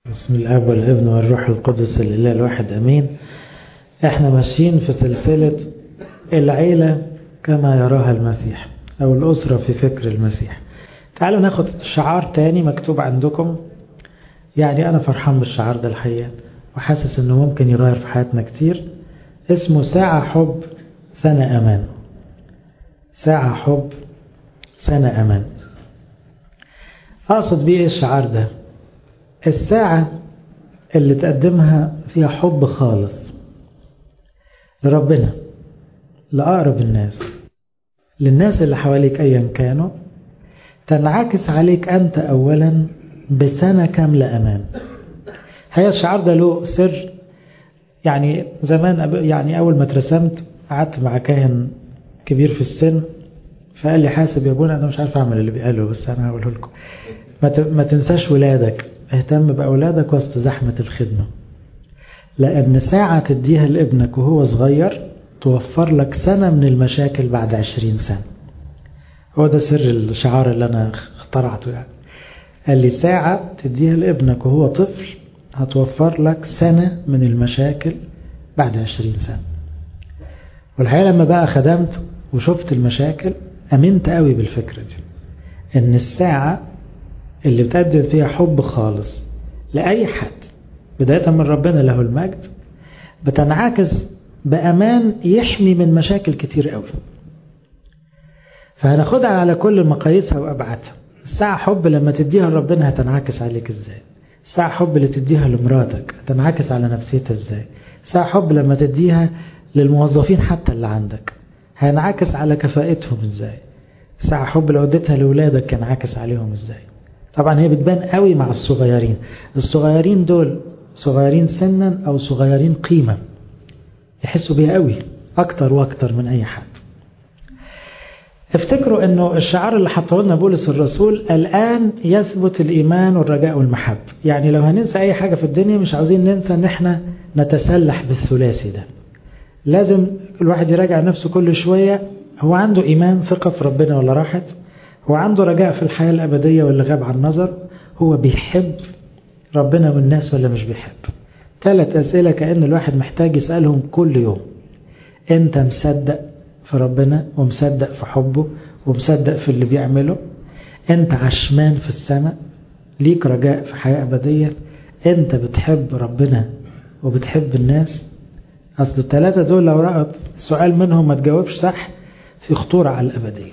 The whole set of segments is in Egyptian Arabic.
بسم الاب والابن والروح القدس الاله الواحد امين احنا ماشيين في سلسله العيله كما يراها المسيح او الاسره في فكر المسيح تعالوا ناخد شعار تاني مكتوب عندكم يعني انا فرحان بالشعار ده الحقيقه وحاسس انه ممكن يغير في حياتنا كتير اسمه ساعه حب سنه امان ساعه حب سنه امان اقصد بيه ايه الشعار ده الساعة اللي تقدمها فيها حب خالص لربنا لأقرب الناس للناس اللي حواليك أيا كانوا تنعكس عليك أنت أولا بسنة كاملة أمان هي الشعار ده له سر يعني زمان يعني أول ما اترسمت قعدت مع كاهن كبير في السن فقال لي حاسب يا ابونا أنا مش عارف أعمل اللي بيقاله بس أنا هقوله لكم ما تنساش ولادك اهتم بأولادك وسط زحمة الخدمة لأن ساعة تديها لابنك وهو صغير توفر لك سنة من المشاكل بعد عشرين سنة هو ده سر الشعار اللي أنا اخترعته يعني قال لي ساعة تديها لابنك وهو طفل هتوفر لك سنة من المشاكل بعد عشرين سنة والحقيقة لما بقى خدمت وشفت المشاكل أمنت قوي بالفكرة دي إن الساعة اللي بتقدم فيها حب خالص لأي حد بداية من ربنا له المجد بتنعكس بأمان يحمي من مشاكل كتير قوي فهناخدها على كل مقاييسها وأبعادها الساعة حب لما تديها لربنا هتنعكس عليك ازاي الساعة حب اللي تديها لمراتك هتنعكس على نفسيتها ازاي الساعة حب لما تديها للموظفين حتى اللي عندك هينعكس على كفاءتهم ازاي ساعة حب لو اديتها لأولادك ينعكس عليهم ازاي طبعا هي بتبان قوي مع الصغيرين الصغيرين دول صغيرين سنا او صغيرين قيمة يحسوا بيها قوي اكتر واكتر من اي حد افتكروا انه الشعار اللي حطه لنا بولس الرسول الان يثبت الايمان والرجاء والمحبة يعني لو هننسى اي حاجة في الدنيا مش عاوزين ننسى ان احنا نتسلح بالثلاثي ده لازم الواحد يراجع نفسه كل شوية هو عنده ايمان ثقة في ربنا ولا راحت هو عنده رجاء في الحياة الأبدية واللي غاب عن النظر هو بيحب ربنا والناس ولا مش بيحب ثلاث أسئلة كأن الواحد محتاج يسألهم كل يوم أنت مصدق في ربنا ومصدق في حبه ومصدق في اللي بيعمله أنت عشمان في السماء ليك رجاء في حياة أبدية أنت بتحب ربنا وبتحب الناس أصل الثلاثة دول لو رأت سؤال منهم ما تجاوبش صح في خطورة على الأبدية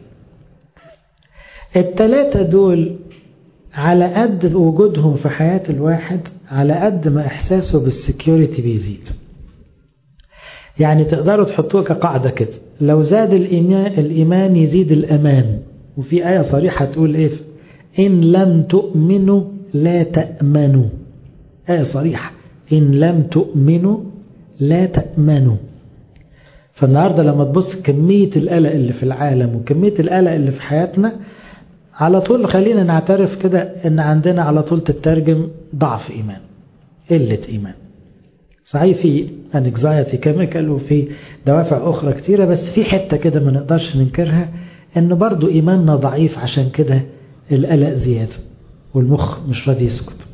التلاتة دول على قد وجودهم في حياة الواحد على قد ما إحساسه بالسكيورتي بيزيد يعني تقدروا تحطوه كقاعدة كده لو زاد الإيمان, الإيمان يزيد الأمان وفي آية صريحة تقول إيه إن لم تؤمنوا لا تأمنوا آية صريحة إن لم تؤمنوا لا تأمنوا فالنهاردة لما تبص كمية القلق اللي في العالم وكمية القلق اللي في حياتنا على طول خلينا نعترف كده ان عندنا على طول تترجم ضعف ايمان قلة ايمان صحيح في انكزايتي كيميكال وفي دوافع اخرى كتيرة بس في حتة كده ما نقدرش ننكرها ان برضو ايماننا ضعيف عشان كده القلق زيادة والمخ مش راضي يسكت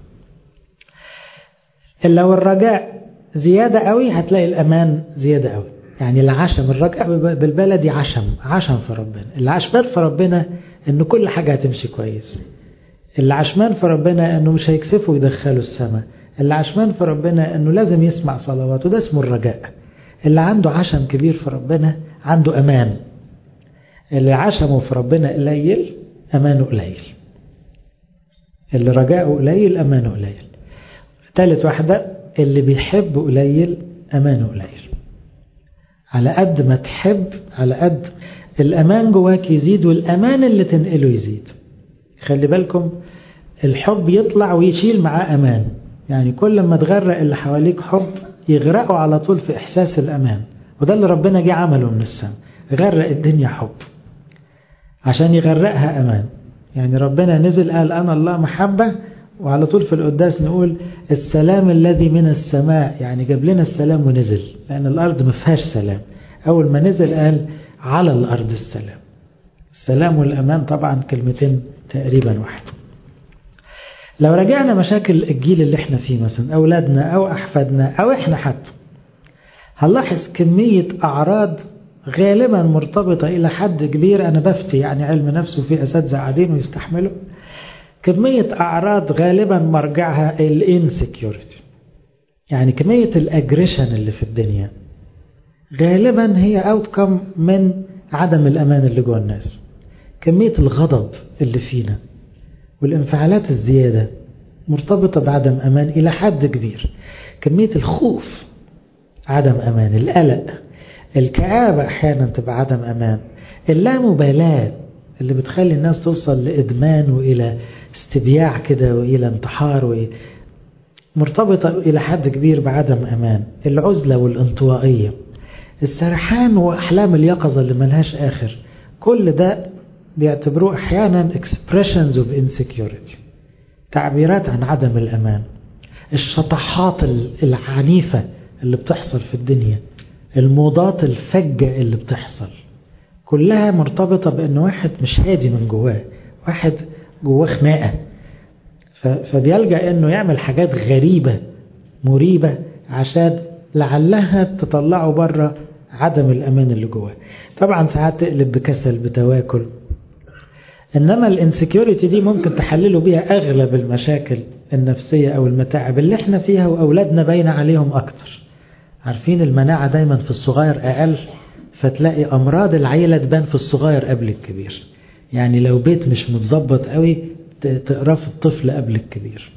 لو الرجاء زيادة قوي هتلاقي الامان زيادة قوي يعني العشم الرجاء بالبلدي عشم عشم في ربنا اللي عشمان في ربنا ان كل حاجة هتمشي كويس اللي عشمان في ربنا انه مش هيكسفه ويدخله السماء اللي عشمان في ربنا انه لازم يسمع صلواته ده اسمه الرجاء اللي عنده عشم كبير في ربنا عنده امان اللي عشمه في ربنا قليل امانه قليل اللي رجاءه قليل امانه قليل ثالث واحدة اللي بيحب قليل امانه قليل على قد ما تحب على قد الأمان جواك يزيد والأمان اللي تنقله يزيد خلي بالكم الحب يطلع ويشيل معاه أمان يعني كل ما تغرق اللي حواليك حب يغرقوا على طول في إحساس الأمان وده اللي ربنا جه عمله من السماء غرق الدنيا حب عشان يغرقها أمان يعني ربنا نزل قال أنا الله محبة وعلى طول في القداس نقول السلام الذي من السماء يعني جاب لنا السلام ونزل لأن الأرض ما فيهاش سلام أول ما نزل قال على الأرض السلام السلام والأمان طبعا كلمتين تقريبا واحد لو رجعنا مشاكل الجيل اللي احنا فيه مثلا أولادنا أو أحفادنا أو احنا حتى هنلاحظ كمية أعراض غالبا مرتبطة إلى حد كبير أنا بفتي يعني علم نفسه في أساتذة قاعدين ويستحملوا كمية أعراض غالبا مرجعها الانسكيورتي يعني كمية الأجريشن اللي في الدنيا غالبا هي اوتكم من عدم الأمان اللي جوه الناس كمية الغضب اللي فينا والانفعالات الزيادة مرتبطة بعدم أمان إلى حد كبير كمية الخوف عدم أمان القلق الكآبة أحيانا تبقى عدم أمان اللامبالاة اللي بتخلي الناس توصل لإدمان وإلى استبياع كده وإلى انتحار وإلى مرتبطة إلى حد كبير بعدم أمان العزلة والانطوائية السرحان وأحلام اليقظة اللي ملهاش آخر كل ده بيعتبروه أحيانا expressions of insecurity تعبيرات عن عدم الأمان الشطحات العنيفة اللي بتحصل في الدنيا الموضات الفجة اللي بتحصل كلها مرتبطة بأن واحد مش هادي من جواه واحد جواه خناقة فبيلجأ أنه يعمل حاجات غريبة مريبة عشان لعلها تطلعه بره عدم الأمان اللي جواه طبعا ساعات تقلب بكسل بتواكل إنما الانسكيورتي دي ممكن تحللوا بيها أغلب المشاكل النفسية أو المتاعب اللي احنا فيها وأولادنا باينة عليهم أكتر عارفين المناعة دايما في الصغير أقل فتلاقي أمراض العيلة تبان في الصغير قبل الكبير يعني لو بيت مش متظبط قوي تقراه في الطفل قبل الكبير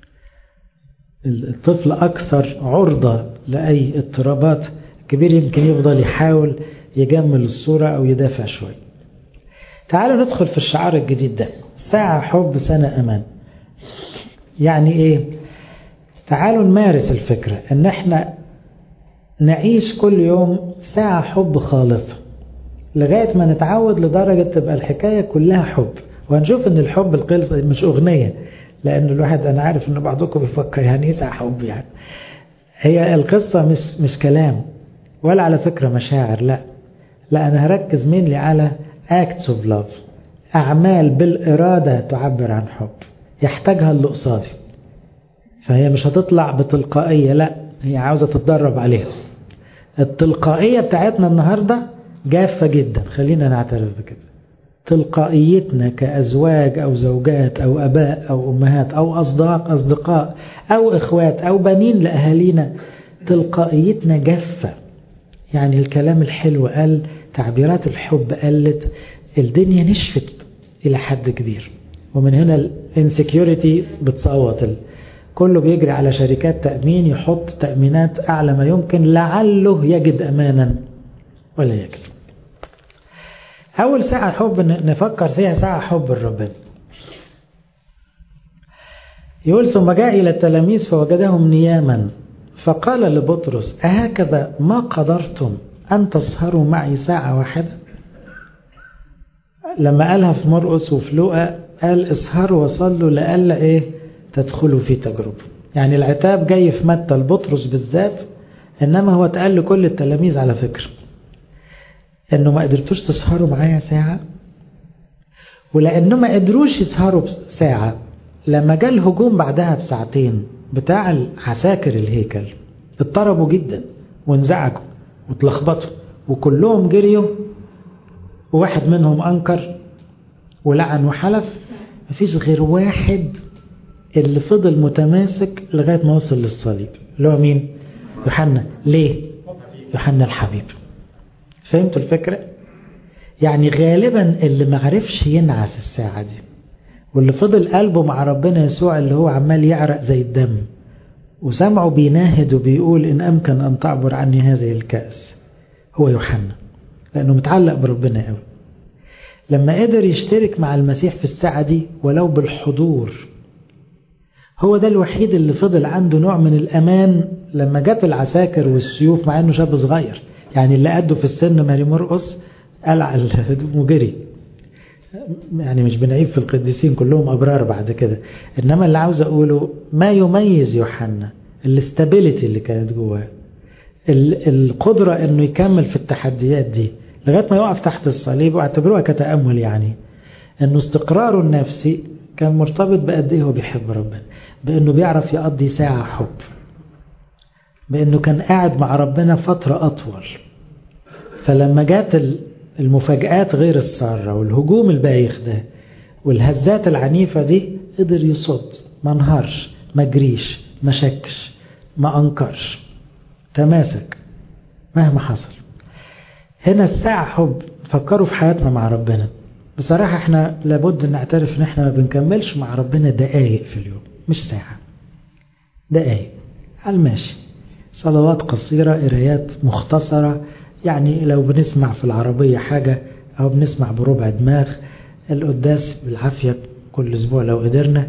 الطفل أكثر عرضة لأي اضطرابات الكبير يمكن يفضل يحاول يجمل الصورة أو يدافع شوي تعالوا ندخل في الشعار الجديد ده ساعة حب سنة أمان يعني إيه تعالوا نمارس الفكرة إن إحنا نعيش كل يوم ساعة حب خالصة لغاية ما نتعود لدرجة تبقى الحكاية كلها حب وهنشوف ان الحب القلص مش اغنية لان الواحد انا عارف ان بعضكم بيفكر يعني ايه ساعة حب يعني هي القصة مش مش كلام ولا على فكرة مشاعر لا لا انا هركز مينلي على acts of love اعمال بالارادة تعبر عن حب يحتاجها اللي قصادي فهي مش هتطلع بتلقائية لا هي عاوزة تتدرب عليها التلقائية بتاعتنا النهاردة جافة جدا خلينا نعترف بكده تلقائيتنا كأزواج أو زوجات أو أباء أو أمهات أو أصداق أصدقاء أو إخوات أو بنين لأهالينا تلقائيتنا جافة يعني الكلام الحلو قل تعبيرات الحب قلت الدنيا نشفت إلى حد كبير ومن هنا الانسكيورتي بتصوت كله بيجري على شركات تأمين يحط تأمينات أعلى ما يمكن لعله يجد أمانا ولا يجد أول ساعة حب نفكر فيها ساعة حب الرب يقول ثم جاء إلى التلاميذ فوجدهم نياما فقال لبطرس أهكذا ما قدرتم أن تسهروا معي ساعة واحدة لما قالها في مرقس وفي لوقا قال اسهروا وصلوا لألا إيه تدخلوا في تجربة يعني العتاب جاي في متى لبطرس بالذات إنما هو اتقال لكل التلاميذ على فكرة إنه ما قدرتوش تسهروا معايا ساعة ولأنه ما قدروش يسهروا ساعة لما جاء الهجوم بعدها بساعتين بتاع عساكر الهيكل اضطربوا جدا وانزعجوا واتلخبطوا وكلهم جريوا وواحد منهم أنكر ولعن وحلف مفيش غير واحد اللي فضل متماسك لغاية ما وصل للصليب اللي هو مين؟ يوحنا ليه؟ يوحنا الحبيب فهمتوا الفكرة؟ يعني غالبا اللي معرفش ينعس الساعة دي واللي فضل قلبه مع ربنا يسوع اللي هو عمال يعرق زي الدم وسمعه بيناهد وبيقول إن أمكن أن تعبر عني هذه الكأس هو يوحنا لأنه متعلق بربنا قوي لما قدر يشترك مع المسيح في الساعة دي ولو بالحضور هو ده الوحيد اللي فضل عنده نوع من الأمان لما جت العساكر والسيوف مع أنه شاب صغير يعني اللي قده في السن ماري مرقص قلع الهدوم وجري يعني مش بنعيب في القديسين كلهم أبرار بعد كده إنما اللي عاوز أقوله ما يميز يوحنا الاستابيليتي اللي كانت جواه القدرة إنه يكمل في التحديات دي لغاية ما يقف تحت الصليب واعتبروها كتأمل يعني إنه استقراره النفسي كان مرتبط بقد ايه هو بيحب ربنا بانه بيعرف يقضي ساعة حب بانه كان قاعد مع ربنا فترة اطول فلما جات المفاجآت غير السارة والهجوم البايخ ده والهزات العنيفة دي قدر يصد ما انهارش ما جريش ما شكش ما انكرش تماسك مهما حصل هنا الساعة حب فكروا في حياتنا مع ربنا بصراحة احنا لابد ان نعترف ان احنا ما بنكملش مع ربنا دقايق في اليوم مش ساعة دقايق على الماشي صلوات قصيرة قرايات مختصرة يعني لو بنسمع في العربية حاجة او بنسمع بربع دماغ القداس بالعافية كل اسبوع لو قدرنا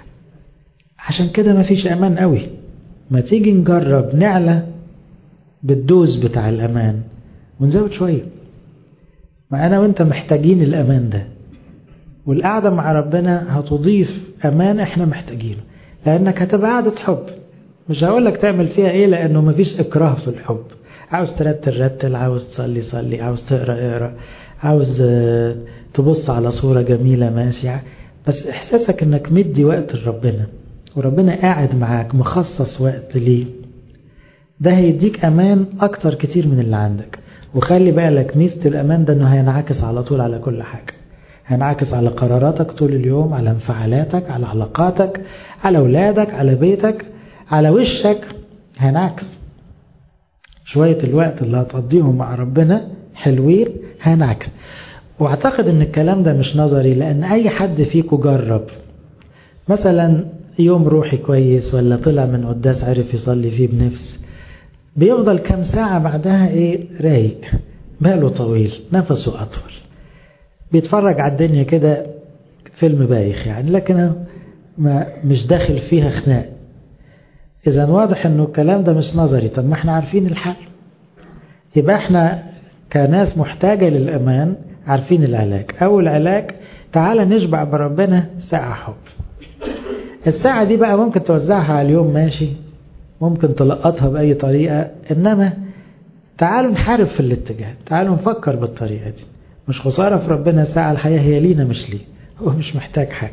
عشان كده ما فيش امان قوي ما تيجي نجرب نعلى بالدوز بتاع الامان ونزود شوية ما أنا وأنت محتاجين الأمان ده والقعدة مع ربنا هتضيف أمان إحنا محتاجينه لأنك هتبقى قعدة حب مش هقولك تعمل فيها إيه لأنه مفيش إكراه في الحب عاوز ترتل رتل عاوز تصلي صلي عاوز تقرأ اقرأ عاوز تبص على صورة جميلة ماشية بس إحساسك إنك مدي وقت لربنا وربنا قاعد معاك مخصص وقت ليه ده هيديك أمان أكتر كتير من اللي عندك وخلي بالك ميزة الأمان ده إنه هينعكس على طول على كل حاجة هينعكس على قراراتك طول اليوم على انفعالاتك على علاقاتك على أولادك على بيتك على وشك هينعكس شوية الوقت اللي هتقضيهم مع ربنا حلوين هينعكس واعتقد ان الكلام ده مش نظري لان اي حد فيكم جرب مثلا يوم روحي كويس ولا طلع من قداس عرف يصلي فيه بنفس بيفضل كام ساعة بعدها ايه رايق باله طويل نفسه أطول بيتفرج على الدنيا كده فيلم بايخ يعني لكن ما مش داخل فيها خناق إذا واضح إنه الكلام ده مش نظري طب ما احنا عارفين الحل يبقى احنا كناس محتاجة للأمان عارفين العلاج أول علاج تعالى نشبع بربنا ساعة حب الساعة دي بقى ممكن توزعها على اليوم ماشي ممكن تلقطها بأي طريقة إنما تعالوا نحارب في الاتجاه تعالوا نفكر بالطريقة دي مش خسارة في ربنا ساعة الحياة هي لينا مش ليه هو مش محتاج حاجة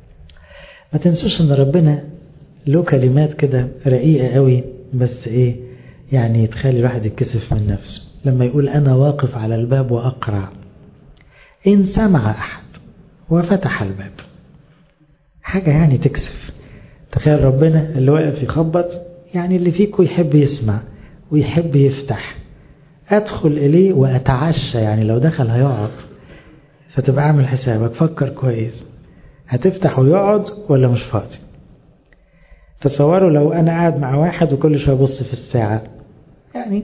ما تنسوش ان ربنا له كلمات كده رقيقة قوي بس ايه يعني تخلي الواحد يتكسف من نفسه لما يقول انا واقف على الباب واقرع ان سمع احد وفتح الباب حاجة يعني تكسف تخيل ربنا اللي واقف يخبط يعني اللي فيكم يحب يسمع ويحب يفتح أدخل إليه وأتعشى يعني لو دخل هيقعد فتبقى عامل حسابك فكر كويس هتفتح ويقعد ولا مش فاضي تصوروا لو أنا قاعد مع واحد وكل شوية أبص في الساعة يعني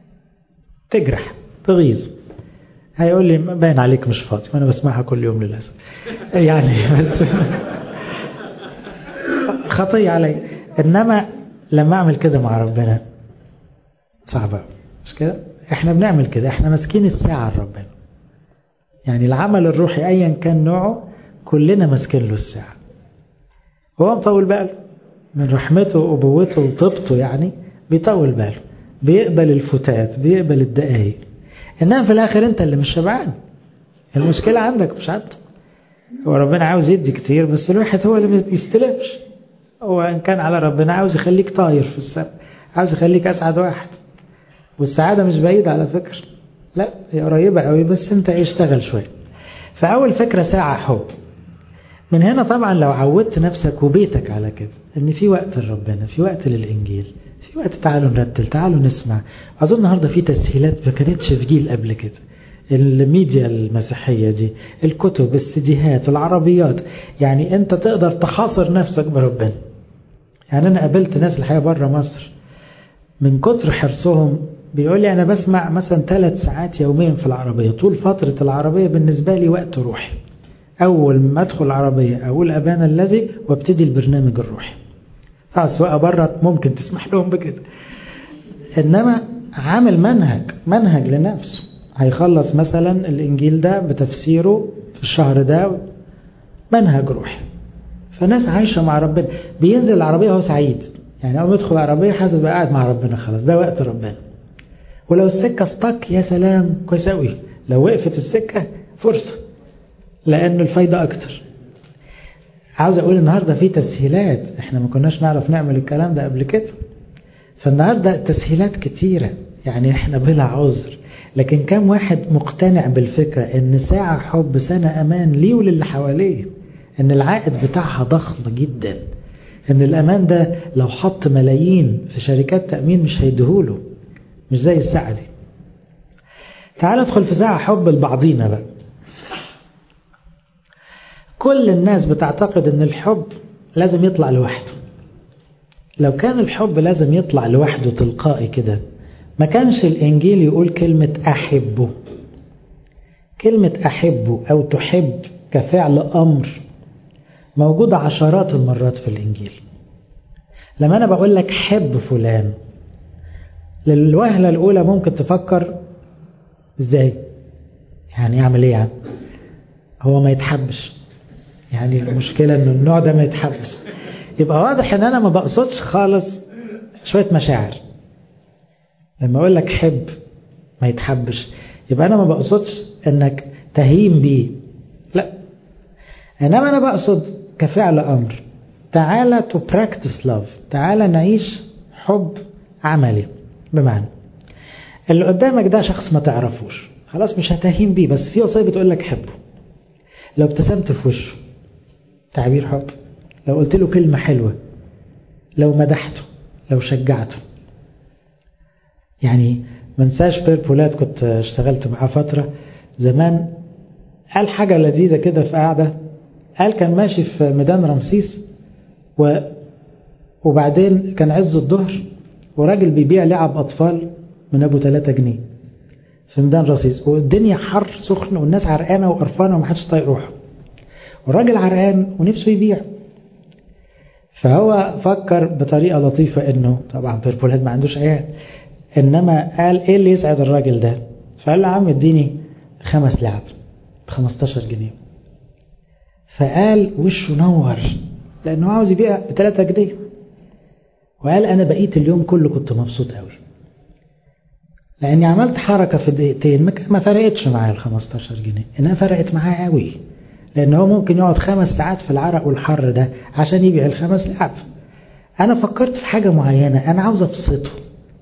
تجرح تغيظ هيقول لي باين عليك مش فاضي وأنا بسمعها كل يوم للأسف يعني بس خطية علي إنما لما أعمل كده مع ربنا صعبة مش كده احنا بنعمل كده احنا ماسكين الساعة لربنا يعني العمل الروحي ايا كان نوعه كلنا ماسكين له الساعة هو مطول باله من رحمته وابوته وطيبته يعني بيطول باله بيقبل الفتات بيقبل الدقايق انما في الاخر انت اللي مش شبعان المشكلة عندك مش عنده هو ربنا عاوز يدي كتير بس الواحد هو اللي ما بيستلمش هو ان كان على ربنا عاوز يخليك طاير في السماء عاوز يخليك اسعد واحد والسعادة مش بعيدة على فكرة لا هي قريبة قوي بس انت ايه اشتغل شوية فأول فكرة ساعة حب من هنا طبعا لو عودت نفسك وبيتك على كده ان في وقت لربنا في وقت للإنجيل في وقت تعالوا نرتل تعالوا نسمع أظن النهاردة في تسهيلات ما كانتش في جيل قبل كده الميديا المسيحية دي الكتب السيديهات العربيات يعني انت تقدر تحاصر نفسك بربنا يعني انا قابلت ناس الحقيقة بره مصر من كتر حرصهم بيقول لي أنا بسمع مثلا ثلاث ساعات يوميا في العربية طول فترة العربية بالنسبة لي وقت روحي أول ما أدخل العربية أقول أبانا الذي وابتدي البرنامج الروحي سواء بره ممكن تسمح لهم بكده إنما عامل منهج منهج لنفسه هيخلص مثلا الإنجيل ده بتفسيره في الشهر ده منهج روحي فناس عايشة مع ربنا بينزل العربية هو سعيد يعني أول ما يدخل العربية حاسس بقى قاعد مع ربنا خلاص ده وقت ربنا ولو السكة استك يا سلام كويس قوي لو وقفت السكة فرصة لأن الفايدة أكتر عاوز اقول النهارده في تسهيلات احنا ما كناش نعرف نعمل الكلام ده قبل كده فالنهارده تسهيلات كتيره يعني احنا بلا عذر لكن كم واحد مقتنع بالفكره ان ساعه حب سنه امان ليه وللي حواليه ان العائد بتاعها ضخم جدا ان الامان ده لو حط ملايين في شركات تامين مش هيديهوله مش زي الساعه دي تعال ندخل في ساعه حب لبعضينا بقى كل الناس بتعتقد ان الحب لازم يطلع لوحده لو كان الحب لازم يطلع لوحده تلقائي كده ما كانش الانجيل يقول كلمة احبه كلمة احبه او تحب كفعل امر موجودة عشرات المرات في الانجيل لما انا بقول لك حب فلان للوهلة الاولى ممكن تفكر ازاي يعني يعمل ايه يعني هو ما يتحبش يعني المشكلة ان النوع ده ما يتحبش يبقى واضح ان انا ما بقصدش خالص شوية مشاعر لما اقول لك حب ما يتحبش يبقى انا ما بقصدش انك تهيم بيه لا انما انا بقصد كفعل امر تعالى تو براكتس لاف تعالى نعيش حب عملي بمعنى اللي قدامك ده شخص ما تعرفوش خلاص مش هتهيم بيه بس في وصيه بتقول لك حبه لو ابتسمت في وشه تعبير حب لو قلت له كلمة حلوة لو مدحته لو شجعته يعني منساش بير بولات كنت اشتغلت معاه فترة زمان قال حاجة لذيذة كده في قاعدة قال كان ماشي في ميدان رمسيس و وبعدين كان عز الظهر وراجل بيبيع لعب أطفال من أبو 3 جنيه في ميدان رمسيس والدنيا حر سخن والناس عرقانة وقرفانة ومحدش طايق روحه والراجل عرقان ونفسه يبيع فهو فكر بطريقة لطيفة انه طبعا بيربولاد ما عندوش عيال انما قال ايه اللي يسعد الراجل ده فقال له يا عم اديني خمس لعب ب 15 جنيه فقال وشه نور لانه عاوز يبيع ب 3 جنيه وقال انا بقيت اليوم كله كنت مبسوط قوي لاني عملت حركه في دقيقتين ما فرقتش معايا ال 15 جنيه انها فرقت معاه قوي لأن هو ممكن يقعد خمس ساعات في العرق والحر ده عشان يبيع الخمس لعب أنا فكرت في حاجة معينة أنا عاوز أبسطه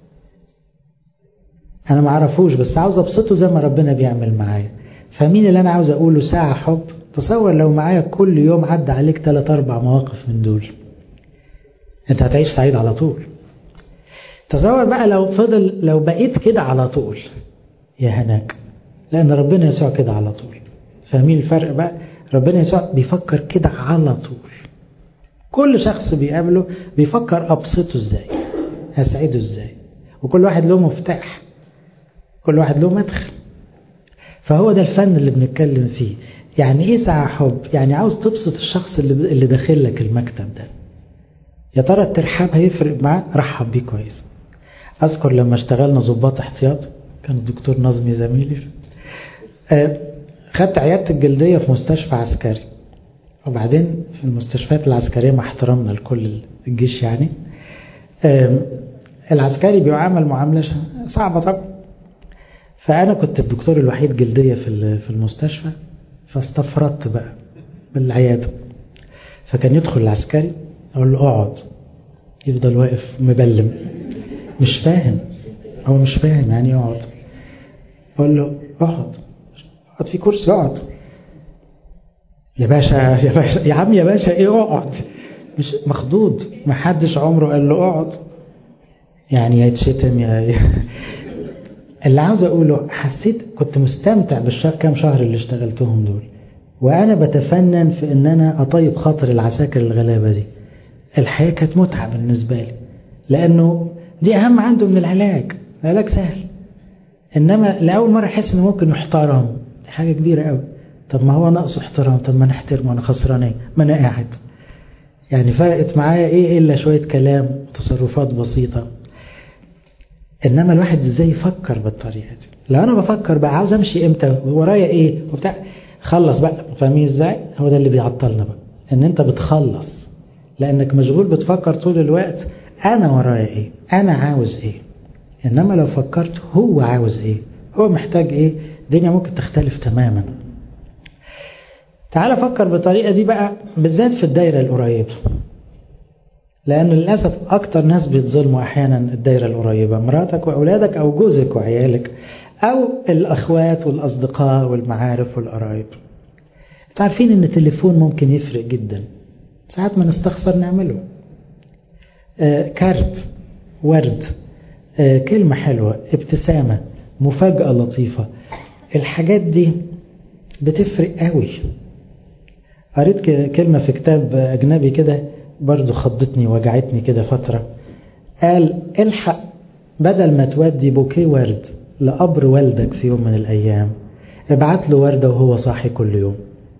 أنا ما أعرفوش بس عاوز أبسطه زي ما ربنا بيعمل معايا فمين اللي أنا عاوز أقوله ساعة حب تصور لو معايا كل يوم عدى عليك ثلاث أربع مواقف من دول أنت هتعيش سعيد على طول تصور بقى لو فضل لو بقيت كده على طول يا هناك لأن ربنا يسوع كده على طول فاهمين الفرق بقى ربنا يسوع بيفكر كده على طول كل شخص بيقابله بيفكر أبسطه ازاي أسعده ازاي وكل واحد له مفتاح كل واحد له مدخل فهو ده الفن اللي بنتكلم فيه يعني ايه ساعة حب يعني عاوز تبسط الشخص اللي اللي داخل لك المكتب ده يا ترى الترحاب هيفرق معاه رحب بيه كويس اذكر لما اشتغلنا ضباط احتياط كان الدكتور نظمي زميلي آه خدت عيادة الجلدية في مستشفى عسكري وبعدين في المستشفيات العسكرية مع احترامنا لكل الجيش يعني العسكري بيعامل معاملة صعبة طبعا فأنا كنت الدكتور الوحيد جلدية في في المستشفى فاستفردت بقى بالعيادة فكان يدخل العسكري أقول له اقعد يفضل واقف مبلم مش فاهم هو مش فاهم يعني يقعد أقول له اقعد اقعد في كرسي اقعد يا باشا يا باشا يا عم يا باشا ايه اقعد مش مخضوض ما حدش عمره قال له اقعد يعني يتشتم يا اللي عاوز اقوله حسيت كنت مستمتع بالشهر كام شهر اللي اشتغلتهم دول وانا بتفنن في ان انا اطيب خاطر العساكر الغلابه دي الحياه كانت متعه بالنسبه لي لانه دي اهم عنده من العلاج العلاج سهل انما لاول مره احس انه ممكن يحترم دي حاجه كبيره قوي طب ما هو ناقصه احترام طب ما انا احترمه انا خسران ايه ما انا قاعد يعني فرقت معايا ايه الا شويه كلام وتصرفات بسيطه انما الواحد ازاي يفكر بالطريقه دي لو انا بفكر بقى عاوز امشي امتى ورايا ايه وبتاع خلص بقى فاهمين ازاي هو ده اللي بيعطلنا بقى ان انت بتخلص لانك مشغول بتفكر طول الوقت انا ورايا ايه انا عاوز ايه انما لو فكرت هو عاوز ايه هو محتاج ايه الدنيا ممكن تختلف تماما تعال فكر بالطريقة دي بقى بالذات في الدايرة القريبة لأن للأسف أكتر ناس بيتظلموا أحيانا الدايرة القريبة مراتك وأولادك أو جوزك وعيالك أو الأخوات والأصدقاء والمعارف والقرايب عارفين إن التليفون ممكن يفرق جدا ساعات ما نستخسر نعمله آه كارت ورد آه كلمة حلوة ابتسامة مفاجأة لطيفة الحاجات دي بتفرق قوي قريت كلمة في كتاب أجنبي كده برضو خضتني وجعتني كده فترة قال الحق بدل ما تودي بوكيه ورد لقبر والدك في يوم من الأيام ابعت له وردة وهو صاحي كل يوم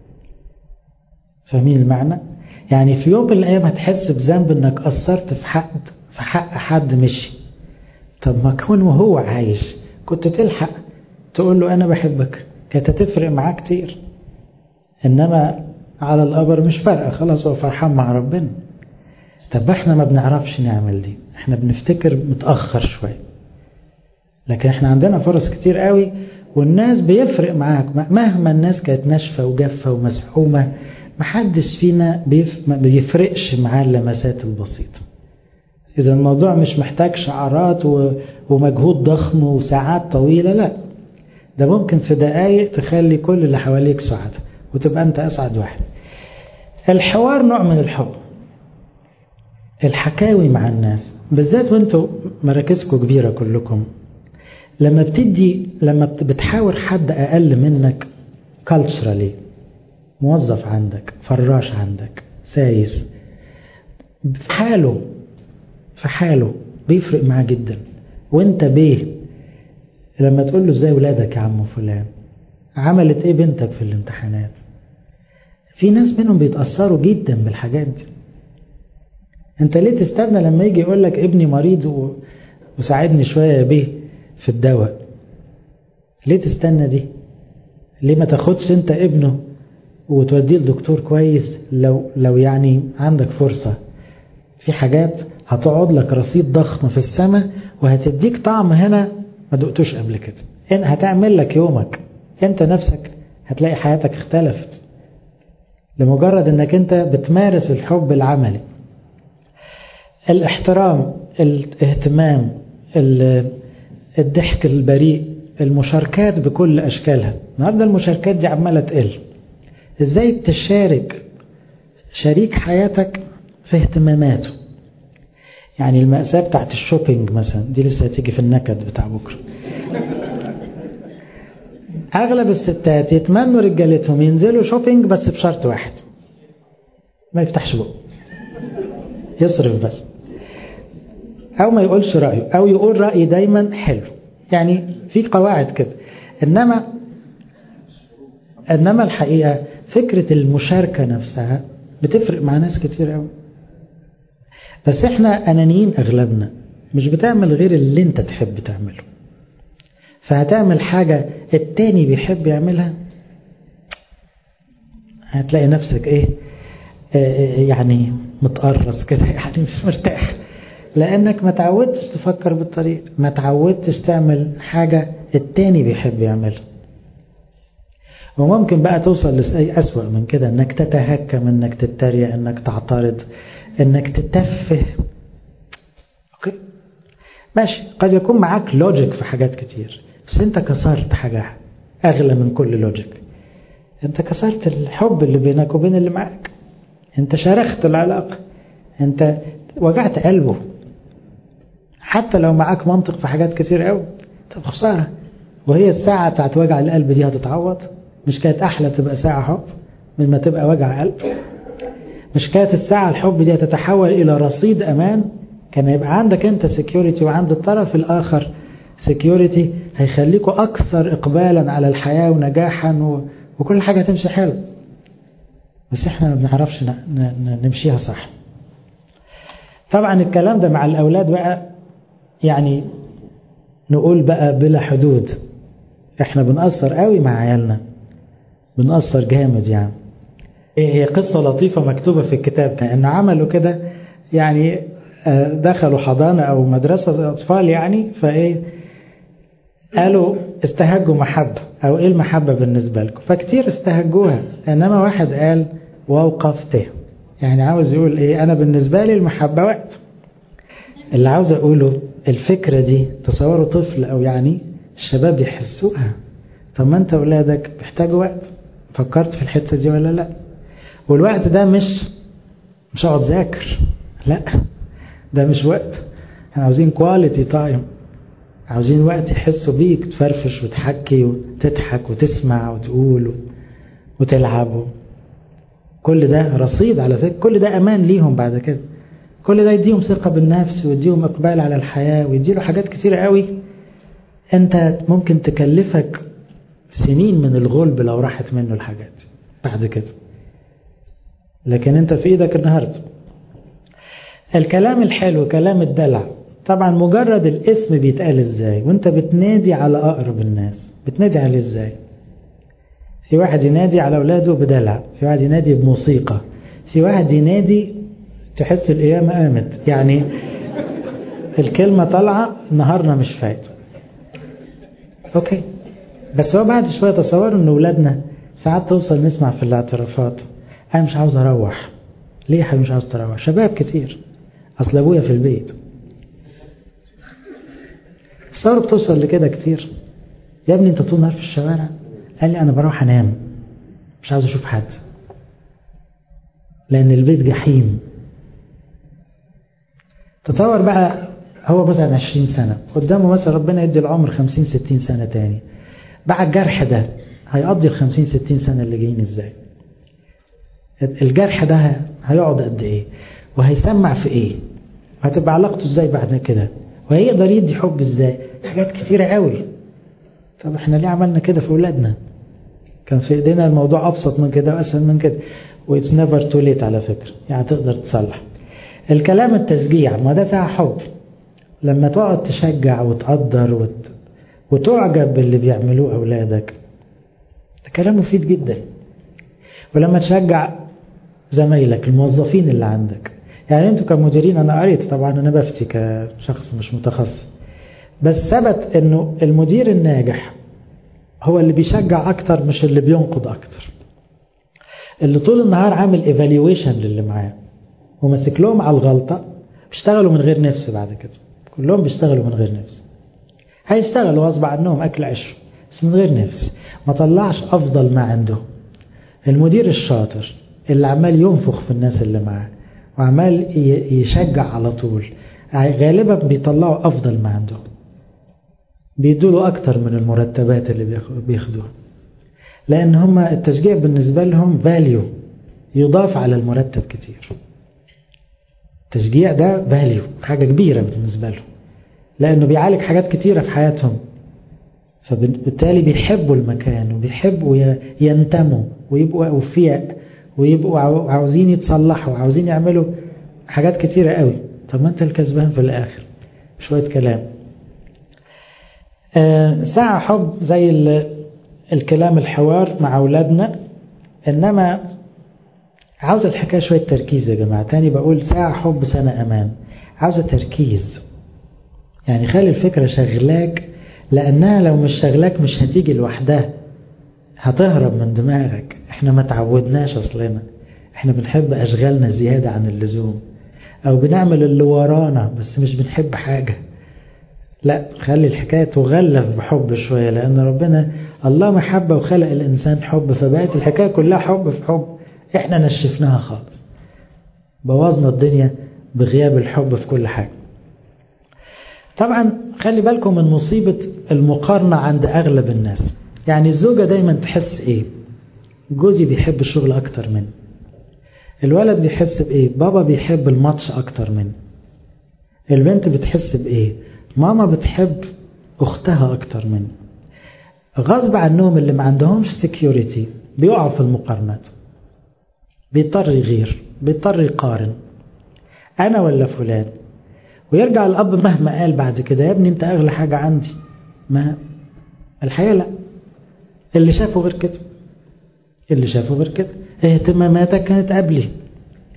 فاهمين المعنى؟ يعني في يوم من الأيام هتحس بذنب إنك قصرت في حق في حق حد مشي طب ما كون وهو عايش كنت تلحق تقول له أنا بحبك كانت هتفرق معاه كتير إنما على القبر مش فارقة خلاص هو فرحان مع ربنا طب احنا ما بنعرفش نعمل دي احنا بنفتكر متأخر شوية لكن احنا عندنا فرص كتير قوي والناس بيفرق معاك مهما الناس كانت ناشفة وجافة ومسحومة محدش فينا بيف... ما بيفرقش معاه اللمسات البسيطة إذا الموضوع مش محتاج شعارات و... ومجهود ضخم وساعات طويلة لا ده ممكن في دقايق تخلي كل اللي حواليك سعد وتبقى أنت أسعد واحد الحوار نوع من الحب الحكاوي مع الناس بالذات وانتوا مراكزكم كبيرة كلكم لما بتدي لما بتحاور حد أقل منك culturally موظف عندك فراش عندك سايس في حاله في حاله بيفرق معاه جدا وانت بيه لما تقول له ازاي ولادك يا عم فلان عملت ايه بنتك في الامتحانات في ناس منهم بيتأثروا جدا بالحاجات دي انت ليه تستنى لما يجي يقول لك ابني مريض و... وساعدني شوية يا بيه في الدواء ليه تستنى دي ليه ما تاخدش انت ابنه وتوديه لدكتور كويس لو لو يعني عندك فرصة في حاجات هتقعد لك رصيد ضخم في السماء وهتديك طعم هنا ما دقتوش قبل كده إن هتعمل لك يومك انت نفسك هتلاقي حياتك اختلفت لمجرد انك انت بتمارس الحب العملي الاحترام الاهتمام الضحك البريء المشاركات بكل اشكالها النهارده المشاركات دي عماله تقل ازاي تشارك شريك حياتك في اهتماماته يعني المأساة بتاعت الشوبينج مثلا دي لسه هتيجي في النكد بتاع بكرة أغلب الستات يتمنوا رجالتهم ينزلوا شوبينج بس بشرط واحد ما يفتحش بقه يصرف بس أو ما يقولش رأيه أو يقول رأي دايما حلو يعني في قواعد كده إنما إنما الحقيقة فكرة المشاركة نفسها بتفرق مع ناس كتير قوي بس احنا أنانيين أغلبنا مش بتعمل غير اللي انت تحب تعمله فهتعمل حاجة التاني بيحب يعملها هتلاقي نفسك ايه اه يعني متقرص كده يعني مش مرتاح لانك ما تعودتش تفكر بالطريقة ما تعودتش تعمل حاجة التاني بيحب يعملها وممكن بقى توصل لأي أسوأ من كده انك تتهكم انك تتريق انك تعترض انك تتفه اوكي ماشي قد يكون معاك لوجيك في حاجات كتير بس انت كسرت حاجة اغلى من كل لوجيك انت كسرت الحب اللي بينك وبين اللي معاك انت شرخت العلاقة انت وجعت قلبه حتى لو معاك منطق في حاجات كتير قوي طب خسارة وهي الساعة بتاعت وجع القلب دي هتتعوض مش كانت أحلى تبقى ساعة حب من ما تبقى وجع قلب مش كانت الساعة الحب دي هتتحول إلى رصيد أمان كان يبقى عندك أنت سكيورتي وعند الطرف الآخر سكيورتي هيخليكوا أكثر إقبالا على الحياة ونجاحا و... وكل حاجة تمشي حلو بس احنا ما بنعرفش ن... ن... نمشيها صح طبعا الكلام ده مع الأولاد بقى يعني نقول بقى بلا حدود احنا بنأثر قوي مع عيالنا بنأثر جامد يعني هي قصة لطيفة مكتوبة في الكتاب ان عملوا كده يعني دخلوا حضانة او مدرسة اطفال يعني فايه قالوا استهجوا محبة أو إيه المحبة بالنسبة لكم فكتير استهجوها إنما واحد قال ووقفته يعني عاوز يقول إيه أنا بالنسبة لي المحبة وقت اللي عاوز أقوله الفكرة دي تصوروا طفل أو يعني الشباب يحسوها طب ما أنت أولادك محتاجوا وقت فكرت في الحتة دي ولا لا والوقت ده مش مش اقعد ذاكر لا ده مش وقت احنا عاوزين كواليتي تايم عاوزين وقت يحسوا بيك تفرفش وتحكي وتضحك وتسمع وتقول وتلعب كل ده رصيد على فكرة كل ده أمان ليهم بعد كده كل ده يديهم ثقة بالنفس ويديهم إقبال على الحياة ويديله حاجات كتيرة قوي أنت ممكن تكلفك سنين من الغلب لو راحت منه الحاجات بعد كده لكن أنت في إيدك النهاردة الكلام الحلو كلام الدلع طبعا مجرد الاسم بيتقال ازاي وانت بتنادي على اقرب الناس بتنادي عليه ازاي في واحد ينادي على اولاده بدلع في واحد ينادي بموسيقى في واحد ينادي تحس القيامة قامت يعني الكلمة طالعة نهارنا مش فايت اوكي بس هو بعد شوية تصوروا ان اولادنا ساعات توصل نسمع في الاعترافات انا مش عاوز اروح ليه يا حبيبي مش عاوز تروح شباب كتير اصل ابويا في البيت تصور بتوصل لكده كتير يا ابني انت طول النهار في الشوارع قال لي انا بروح انام مش عاوز اشوف حد لان البيت جحيم تطور بقى هو مثلا 20 سنة قدامه مثلا ربنا يدي العمر 50 60 سنة تاني بقى الجرح ده هيقضي ال 50 60 سنة اللي جايين ازاي الجرح ده هيقعد قد ايه وهيسمع في ايه وهتبقى علاقته ازاي بعد كده وهيقدر يدي حب ازاي حاجات كتيرة قوي طب احنا ليه عملنا كده في اولادنا كان في ايدينا الموضوع ابسط من كده واسهل من كده واتس نيفر تو ليت على فكرة يعني تقدر تصلح الكلام التشجيع ما ده ساعة حب لما تقعد تشجع وتقدر وت... وتعجب باللي بيعملوه أولادك ده كلام مفيد جدا ولما تشجع زمايلك الموظفين اللي عندك يعني انتوا كمديرين انا قريت طبعا انا بفتي كشخص مش متخصص بس ثبت انه المدير الناجح هو اللي بيشجع اكتر مش اللي بينقد اكتر اللي طول النهار عامل ايفالويشن للي معاه وماسك لهم على الغلطه بيشتغلوا من غير نفس بعد كده كلهم بيشتغلوا من غير نفس هيشتغلوا غصب عنهم اكل عيش بس من غير نفس ما طلعش افضل ما عنده المدير الشاطر اللي عمال ينفخ في الناس اللي معاه وعمال يشجع على طول غالبا بيطلعوا افضل ما عندهم بيدوا اكتر من المرتبات اللي بياخدوها لان هم التشجيع بالنسبه لهم فاليو يضاف على المرتب كتير التشجيع ده فاليو حاجه كبيره بالنسبه لهم لانه بيعالج حاجات كتيره في حياتهم فبالتالي بيحبوا المكان وبيحبوا ينتموا ويبقوا اوفياء ويبقوا عاوزين يتصلحوا وعاوزين يعملوا حاجات كتيرة قوي طب ما انت الكسبان في الاخر شوية كلام آه ساعة حب زي الكلام الحوار مع أولادنا إنما عاوز الحكاية شوية تركيز يا جماعة تاني بقول ساعة حب سنة أمان عاوزة تركيز يعني خلي الفكرة شغلاك لأنها لو مش شغلاك مش هتيجي لوحدها هتهرب من دماغك احنا ما تعودناش اصلنا احنا بنحب اشغالنا زيادة عن اللزوم او بنعمل اللي ورانا بس مش بنحب حاجة لا خلي الحكاية تغلف بحب شوية لان ربنا الله محبة وخلق الانسان حب فبقت الحكاية كلها حب في حب احنا نشفناها خالص بوظنا الدنيا بغياب الحب في كل حاجة طبعا خلي بالكم من مصيبة المقارنة عند اغلب الناس يعني الزوجة دايما تحس ايه جوزي بيحب الشغل اكتر مني الولد بيحس بايه بابا بيحب الماتش اكتر مني البنت بتحس بايه ماما بتحب اختها اكتر مني غصب عنهم اللي ما عندهمش سكيورتي بيقعوا في المقارنات بيضطر يغير بيضطر يقارن انا ولا فلان ويرجع الاب مهما قال بعد كده يا ابني انت اغلى حاجه عندي ما الحقيقه لا اللي شافه غير كده اللي شافه غير كده اهتماماتك كانت قبلي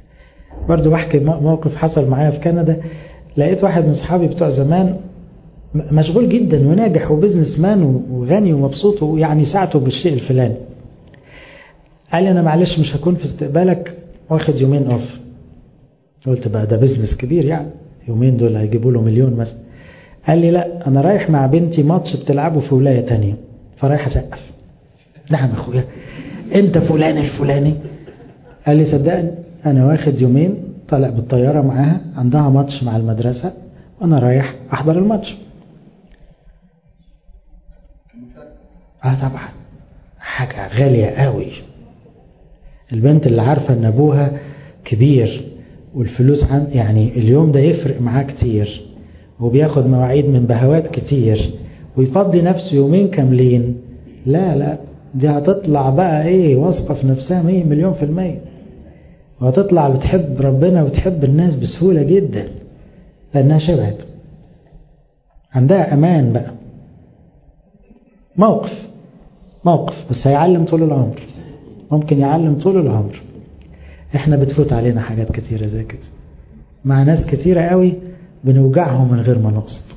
برضو بحكي موقف حصل معايا في كندا لقيت واحد من صحابي بتوع زمان مشغول جدا وناجح وبزنس مان وغني ومبسوط ويعني ساعته بالشيء الفلاني قال لي انا معلش مش هكون في استقبالك واخد يومين اوف قلت بقى ده بزنس كبير يعني يومين دول هيجيبوا له مليون مثلا قال لي لا انا رايح مع بنتي ماتش بتلعبه في ولايه تانية فرايح اسقف نعم يا اخويا انت فلان الفلاني قال لي صدقني انا واخد يومين طالع بالطياره معاها عندها ماتش مع المدرسه وانا رايح احضر الماتش اه طبعا حاجه غاليه قوي البنت اللي عارفه ان ابوها كبير والفلوس عن يعني اليوم ده يفرق معاه كتير وبياخد مواعيد من بهوات كتير ويفضي نفسه يومين كاملين لا لا دي هتطلع بقى ايه واثقة في نفسها مية مليون في المية وهتطلع بتحب ربنا وتحب الناس بسهولة جدا لأنها شبهت عندها أمان بقى موقف موقف بس هيعلم طول العمر ممكن يعلم طول العمر احنا بتفوت علينا حاجات كتيرة زي كده مع ناس كتيرة قوي بنوجعهم من غير ما نقصد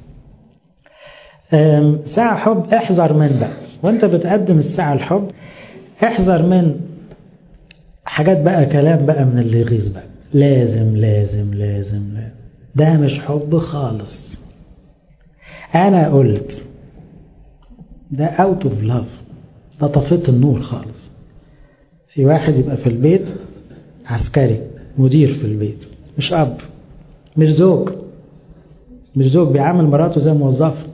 ساعة حب احذر من بقى وانت بتقدم الساعة الحب احذر من حاجات بقى كلام بقى من اللي يغيظ بقى لازم لازم لازم لازم ده مش حب خالص انا قلت ده اوت اوف لاف ده طفيت النور خالص في واحد يبقى في البيت عسكري مدير في البيت مش اب مش زوج مش زوج بيعامل مراته زي موظفه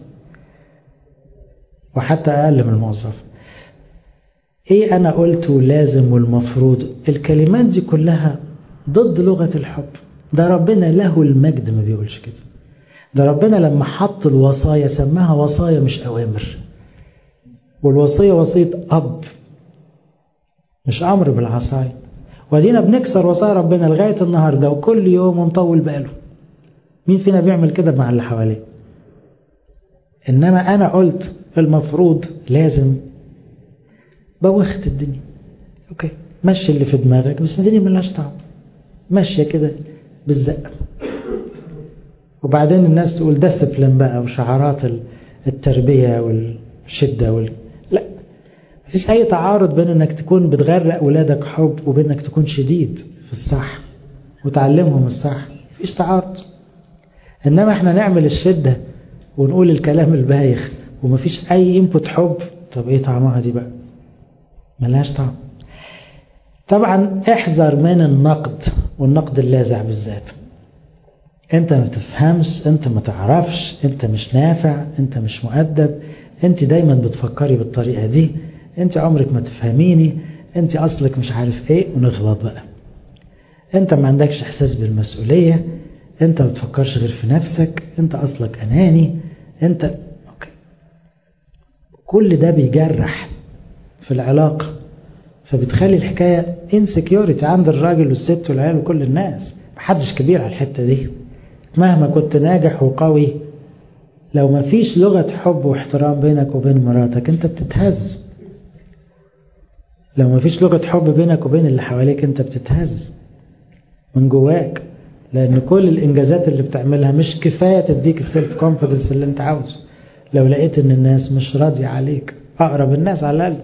وحتى أقل من الموظف إيه أنا قلت لازم والمفروض الكلمات دي كلها ضد لغة الحب ده ربنا له المجد ما بيقولش كده ده ربنا لما حط الوصايا سماها وصايا مش أوامر والوصية وصية أب مش أمر بالعصاية ودينا بنكسر وصايا ربنا لغاية النهاردة وكل يوم ومطول باله مين فينا بيعمل كده مع اللي حواليه إنما أنا قلت المفروض لازم بوخت الدنيا أوكي مشي اللي في دماغك بس الدنيا ملهاش طعم ماشية كده بالزق وبعدين الناس تقول ديسبلين بقى وشعارات التربية والشدة وال... لا مفيش أي تعارض بين إنك تكون بتغرق أولادك حب وبين إنك تكون شديد في الصح وتعلمهم الصح مفيش تعارض إنما إحنا نعمل الشدة ونقول الكلام البايخ ومفيش أي انبوت حب طب إيه طعمها دي بقى ملهاش طعم طبعا احذر من النقد والنقد اللاذع بالذات انت ما تفهمش انت ما تعرفش انت مش نافع انت مش مؤدب انت دايما بتفكري بالطريقة دي انت عمرك ما تفهميني انت اصلك مش عارف ايه ونغلط بقى انت ما عندكش احساس بالمسؤولية انت ما بتفكرش غير في نفسك انت اصلك اناني انت اوكي كل ده بيجرح في العلاقة فبتخلي الحكاية insecurity عند الراجل والست والعيال وكل الناس محدش كبير على الحتة دي مهما كنت ناجح وقوي لو ما فيش لغة حب واحترام بينك وبين مراتك انت بتتهز لو ما فيش لغة حب بينك وبين اللي حواليك انت بتتهز من جواك لان كل الانجازات اللي بتعملها مش كفاية تديك السيلف كونفيدنس اللي انت عاوزه لو لقيت ان الناس مش راضية عليك اقرب الناس على الاقل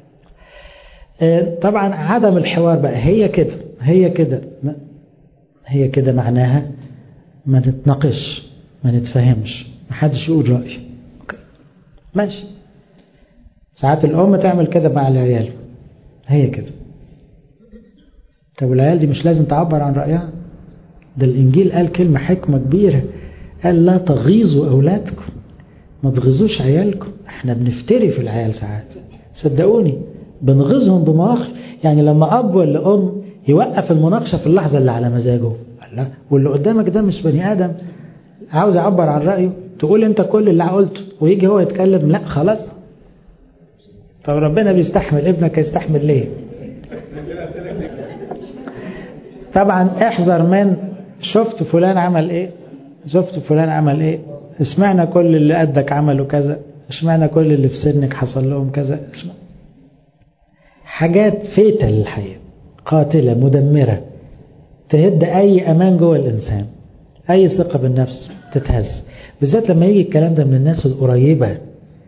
طبعا عدم الحوار بقى هي كده هي كده هي كده معناها ما نتناقش ما نتفهمش ما حدش يقول رأي ماشي ساعات الأم تعمل كده مع العيال هي كده طب والعيال دي مش لازم تعبر عن رأيها ده الإنجيل قال كلمة حكمة كبيرة قال لا تغيظوا أولادكم ما تغيظوش عيالكم احنا بنفتري في العيال ساعات صدقوني بنغيظهم بمواقف يعني لما أب ولا أم يوقف المناقشة في اللحظة اللي على مزاجه لا واللي قدامك ده مش بني آدم عاوز يعبر عن رأيه تقول انت كل اللي قلته ويجي هو يتكلم لا خلاص طب ربنا بيستحمل ابنك يستحمل ليه طبعا احذر من شفت فلان عمل ايه شفت فلان عمل ايه اسمعنا كل اللي قدك عملوا كذا اشمعنا كل اللي في سنك حصل لهم كذا اسمع حاجات فيتة الحقيقة قاتلة مدمرة تهد أي أمان جوه الإنسان أي ثقة بالنفس تتهز بالذات لما يجي الكلام ده من الناس القريبة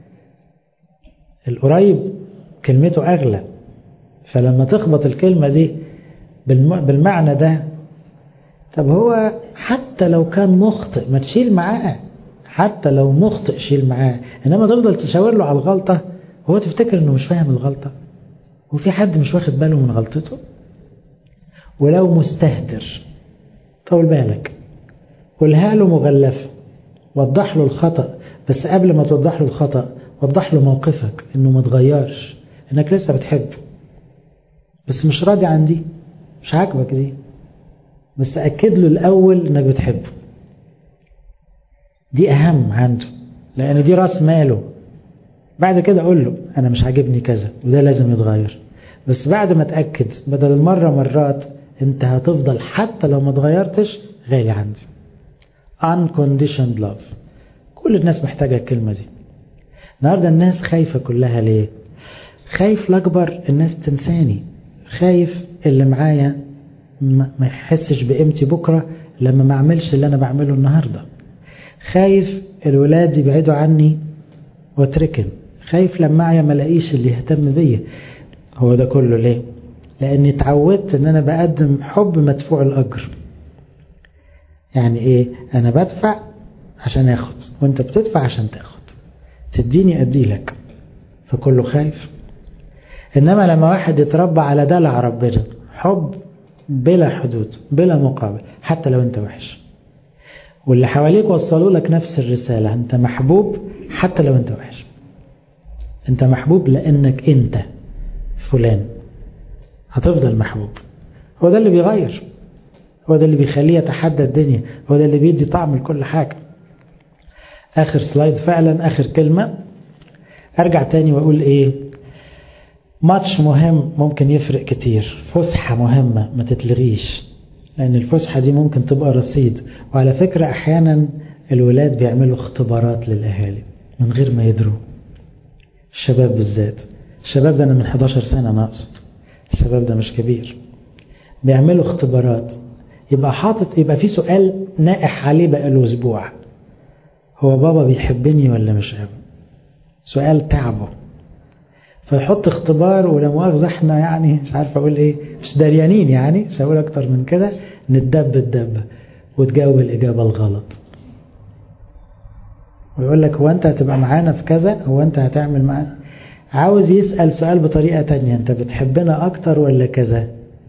القريب كلمته أغلى فلما تخبط الكلمة دي بالمعنى ده طب هو حتى لو كان مخطئ ما تشيل معاه حتى لو مخطئ شيل معاه انما تفضل تشاور له على الغلطة هو تفتكر انه مش فاهم الغلطة وفي حد مش واخد باله من غلطته ولو مستهتر طول بالك قولها له مغلفة وضح له الخطأ بس قبل ما توضح له الخطأ وضح له موقفك انه ما تغيرش انك لسه بتحبه بس مش راضي عن دي مش عاجبك دي بس أكد له الأول إنك بتحبه دي أهم عنده لأن دي راس ماله بعد كده أقول له أنا مش عاجبني كذا وده لازم يتغير بس بعد ما تأكد بدل المرة مرات أنت هتفضل حتى لو ما تغيرتش غالي عندي unconditioned love كل الناس محتاجة الكلمة دي النهاردة الناس خايفة كلها ليه خايف الأكبر الناس تنساني خايف اللي معايا ما يحسش بقيمتي بكرة لما ما اعملش اللي انا بعمله النهاردة خايف الولاد يبعدوا عني واتركن خايف لما معايا ما الاقيش اللي يهتم بيا هو ده كله ليه لاني اتعودت ان انا بقدم حب مدفوع الاجر يعني ايه انا بدفع عشان اخد وانت بتدفع عشان تاخد تديني ادي لك فكله خايف انما لما واحد يتربى على دلع ربنا حب بلا حدود بلا مقابل حتى لو انت وحش واللي حواليك وصلوا لك نفس الرسالة انت محبوب حتى لو انت وحش انت محبوب لانك انت فلان هتفضل محبوب هو ده اللي بيغير هو ده اللي بيخليه يتحدى الدنيا هو ده اللي بيدي طعم لكل حاجة اخر سلايد فعلا اخر كلمة ارجع تاني واقول ايه ماتش مهم ممكن يفرق كتير فسحة مهمة ما تتلغيش لأن الفسحة دي ممكن تبقى رصيد وعلى فكرة أحيانا الولاد بيعملوا اختبارات للأهالي من غير ما يدروا الشباب بالذات الشباب ده أنا من 11 سنة أنا أقصد الشباب ده مش كبير بيعملوا اختبارات يبقى حاطط يبقى في سؤال نائح عليه بقاله أسبوع هو بابا بيحبني ولا مش قوي سؤال تعبه فيحط اختبار ولا مؤاخذة احنا يعني مش عارف اقول ايه مش داريانين يعني مش هقول اكتر من كده ندب الدبة وتجاوب الاجابة الغلط ويقول لك هو انت هتبقى معانا في كذا هو انت هتعمل معانا عاوز يسأل سؤال بطريقة تانية انت بتحبنا اكتر ولا كذا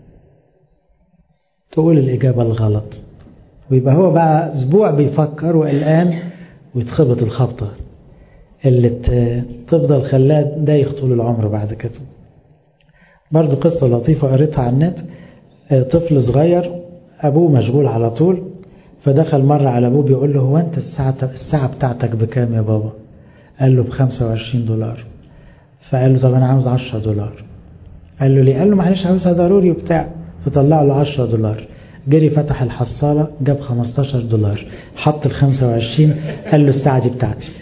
تقول الاجابة الغلط ويبقى هو بقى اسبوع بيفكر وقلقان ويتخبط الخبطة اللي تفضل خلاه دايخ طول العمر بعد كده برضو قصة لطيفة قريتها على النت طفل صغير أبوه مشغول على طول فدخل مرة على أبوه بيقول له هو أنت الساعة, الساعة بتاعتك بكام يا بابا قال له بخمسة وعشرين دولار فقال له طب أنا عاوز عشرة دولار قال له ليه قال له معلش عاوزها ضروري وبتاع فطلع له عشرة دولار جري فتح الحصالة جاب 15 دولار حط ال 25 قال له الساعة دي بتاعتي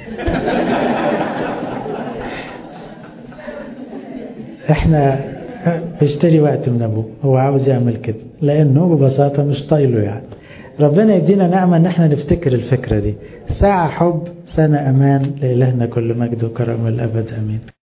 احنا بيشتري وقت من ابوه هو عاوز يعمل كده لانه ببساطة مش طايله يعني ربنا يدينا نعمة ان احنا نفتكر الفكرة دي ساعة حب سنة امان لإلهنا كل مجد وكرم الابد امين